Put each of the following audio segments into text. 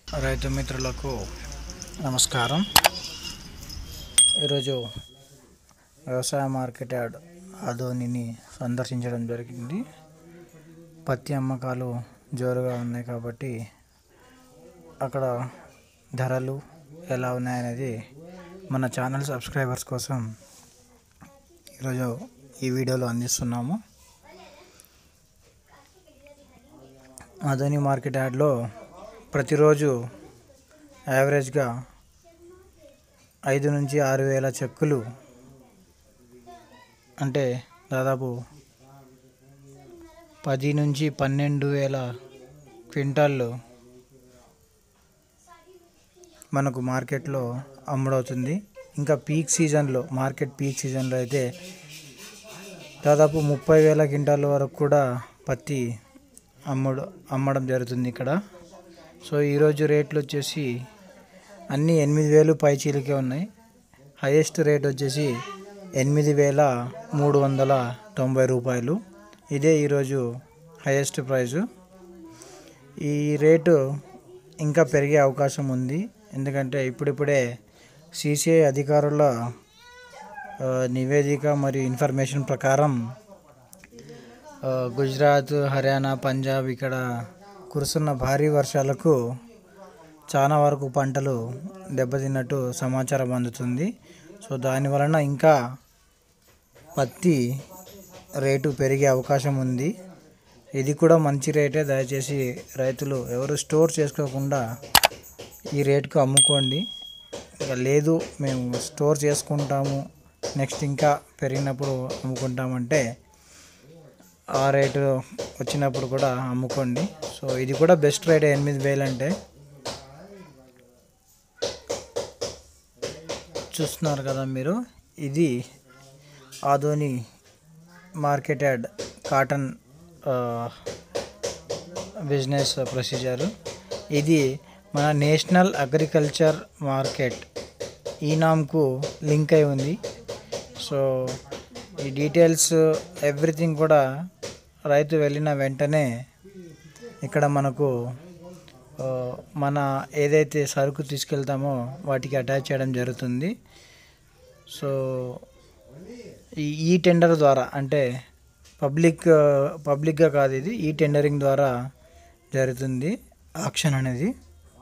రైతు మిత్రులకు నమస్కారం ఈరోజు వ్యవసాయ మార్కెట్ యార్డ్ అదోనిని సందర్శించడం జరిగింది పత్తి అమ్మకాలు జోరుగా ఉన్నాయి కాబట్టి అక్కడ ధరలు ఎలా ఉన్నాయనేది మన ఛానల్ సబ్స్క్రైబర్స్ కోసం ఈరోజు ఈ వీడియోలో అందిస్తున్నాము అదోని మార్కెట్ యార్డ్లో ప్రతిరోజు యావరేజ్గా ఐదు నుంచి ఆరు వేల చెక్కులు అంటే దాదాపు పది నుంచి పన్నెండు వేల క్వింటాళ్ళు మనకు మార్కెట్లో అమ్ముడవుతుంది ఇంకా పీక్ సీజన్లో మార్కెట్ పీక్ సీజన్లో అయితే దాదాపు ముప్పై వేల క్వింటాల వరకు కూడా పత్తి అమ్ముడు అమ్మడం జరుగుతుంది ఇక్కడ సో ఈరోజు రేట్లు వచ్చేసి అన్నీ ఎనిమిది వేలు పైచీలకే ఉన్నాయి హైయెస్ట్ రేట్ వచ్చేసి ఎనిమిది వేల మూడు వందల తొంభై రూపాయలు ఇదే ఈరోజు హైయెస్ట్ ప్రైజు ఈ రేటు ఇంకా పెరిగే అవకాశం ఉంది ఎందుకంటే ఇప్పుడిప్పుడే సిసిఐ అధికారుల ఆ, నివేదిక మరియు ఇన్ఫర్మేషన్ ప్రకారం ఆ, గుజరాత్ హర్యానా పంజాబ్ ఇక్కడ కురుస్తున్న భారీ వర్షాలకు చాలా వరకు పంటలు దెబ్బతిన్నట్టు సమాచారం అందుతుంది సో దాని వలన ఇంకా పత్తి రేటు పెరిగే అవకాశం ఉంది ఇది కూడా మంచి రేటే దయచేసి రైతులు ఎవరు స్టోర్ చేసుకోకుండా ఈ రేటుకు అమ్ముకోండి ఇక లేదు మేము స్టోర్ చేసుకుంటాము నెక్స్ట్ ఇంకా పెరిగినప్పుడు అమ్ముకుంటామంటే ఆ రేటు వచ్చినప్పుడు కూడా అమ్ముకోండి సో ఇది కూడా బెస్ట్ రేట్ ఎనిమిది వేలు అంటే చూస్తున్నారు కదా మీరు ఇది ఆదోని మార్కెట్ యార్డ్ కాటన్ ఆ, బిజినెస్ ప్రొసీజరు ఇది మన నేషనల్ అగ్రికల్చర్ మార్కెట్ ఈనాంకు లింక్ అయి ఉంది సో ఈ డీటెయిల్స్ ఎవ్రీథింగ్ కూడా రైతు వెళ్ళిన వెంటనే ఇక్కడ మనకు ఆ, మన ఏదైతే సరుకు తీసుకెళ్తామో వాటికి అటాచ్ చేయడం జరుగుతుంది సో ఈ ఈ టెండర్ ద్వారా అంటే పబ్లిక్ పబ్లిక్గా కాదు ఇది ఈ టెండరింగ్ ద్వారా జరుగుతుంది ఆక్షన్ అనేది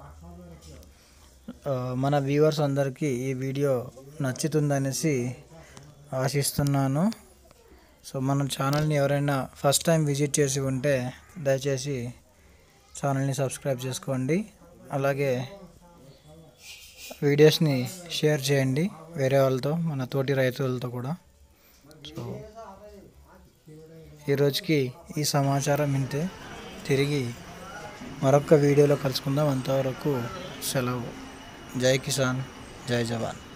ఆ, మన వ్యూవర్స్ అందరికీ ఈ వీడియో నచ్చుతుందనేసి ఆశిస్తున్నాను సో మన ఛానల్ని ఎవరైనా ఫస్ట్ టైం విజిట్ చేసి ఉంటే దయచేసి ఛానల్ని సబ్స్క్రైబ్ చేసుకోండి అలాగే వీడియోస్ని షేర్ చేయండి వేరే వాళ్ళతో మన తోటి రైతులతో కూడా సో ఈ రోజుకి ఈ సమాచారం ఇంతే తిరిగి మరొక వీడియోలో కలుసుకుందాం అంతవరకు సెలవు జై కిసాన్ జై జవాన్